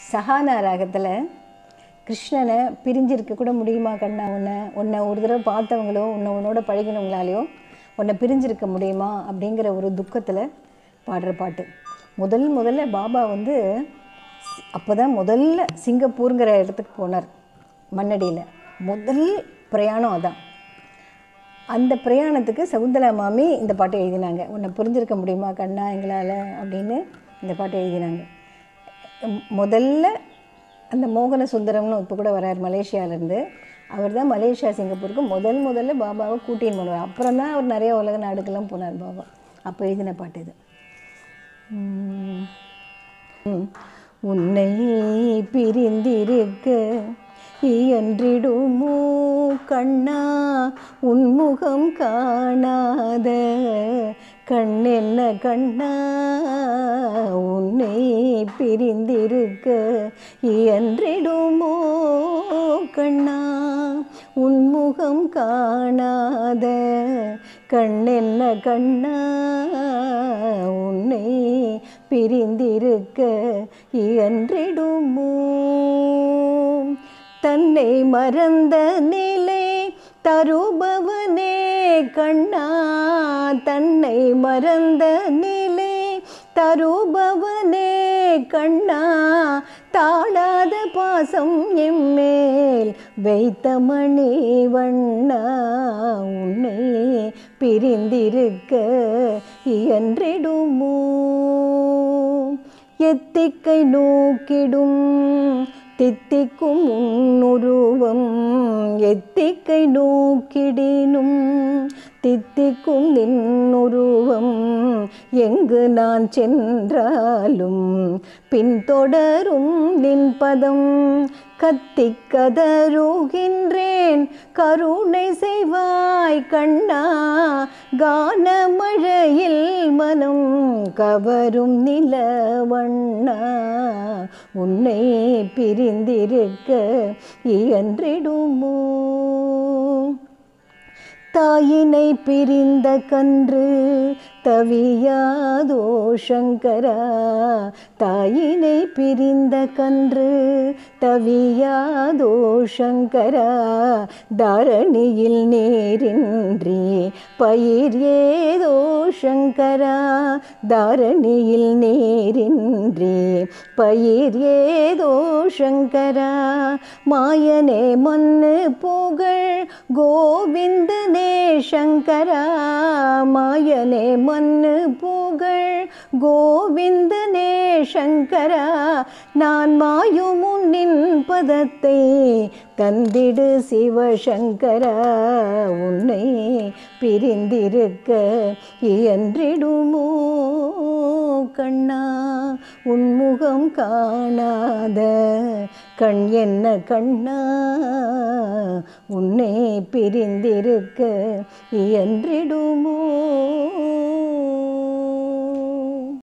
சஹானா ராகத்தில் கிருஷ்ணனை பிரிஞ்சிருக்க கூட முடியுமா கண்ணா உன்னை உன்னை ஒரு தடவை பார்த்தவங்களோ உன்னை உன்னோட பழகினவங்களாலையோ உன்னை பிரிஞ்சிருக்க முடியுமா அப்படிங்கிற ஒரு துக்கத்தில் பாடுற பாட்டு முதல் முதல்ல பாபா வந்து அப்போ தான் முதல்ல சிங்கப்பூருங்கிற இடத்துக்கு போனார் மண்ணடியில் முதல் பிரயாணம் அதான் அந்த பிரயாணத்துக்கு சகுந்தலா மாமி இந்த பாட்டை எழுதினாங்க உன்னை புரிஞ்சிருக்க முடியுமா கண்ணா எங்களால் அப்படின்னு இந்த பாட்டை எழுதினாங்க ம், முதல்ல அந்த மோகன சுந்தரம்னு இப்போ கூட வரார் மலேசியாவிலேருந்து அவர் தான் மலேசியா சிங்கப்பூருக்கு முதல் முதல்ல பாபாவை கூட்டின்னு போனார் அப்புறம் தான் அவர் நிறைய உலக நாடுக்கெல்லாம் போனார் பாபா அப்போ எழுதின பாட்டு இது உம். உம். உன்னை பிரிந்திருக்க இயன்றிடுமோ கண்ணா உன்முகம் காணாத கண்ணென்ன கண்ணா உன்னை பிரிந்திருக்க இயன்றிடுமோ கண்ணா உன்முகம் காணாத கண்ணென்ன கண்ணா உன்னை பிரிந்திருக்க இயன்றிடுமோ தன்னை மறந்த நிலை தருபவனே கண்ணா தன்னை மறந்த நிலை தருபவனே கண்ணா தாழாத பாசம் எம்மேல் வைத்த மணி வண்ணா உன்னை பிரிந்திருக்க இயன்றிடுமோ எத்திக்கை நோக்கிடும் தித்திக்கும் உன்னுருவம் எத்திக்கை நோக்கிடினும் தித்திக்கும் நின்னுருவம் எங்கு நான் சென்றாலும் பின்தொடரும் நின் பதம் கத்தி கதறுகின்றேன் கருணை செய்வாய் கண்ணா கானமழையில் மனம் கவரும் நிலவண்ணா உன்னை பிரிந்திருக்க இயன்றிடுமோ தாயினை பிரிந்த கன்று தவியாதோ சங்கரா தாயினை பிரிந்த கன்று தவியாதோ சங்கரா தரணியில் நீரின்றி பயிர் ஏதோ சங்கரா தரணியில் நீரின்றி பயிர் ஏதோ சங்கரா மாயனே மண்ணு புகழ் கோவிந்தனே சங்கரா மாயனே மண்ணு புகழ் கோவிந்தனே சங்கரா நான் மாயும் உன்னின் பதத்தை தந்திடு சிவசங்கரா உன்னை பிரிந்திருக்க இயன்றிடுமோ கண்ணா உன்முகம் காணாத கண் என்ன கண்ணா உன்னை பிரிந்திருக்க இயன்றிடுமோ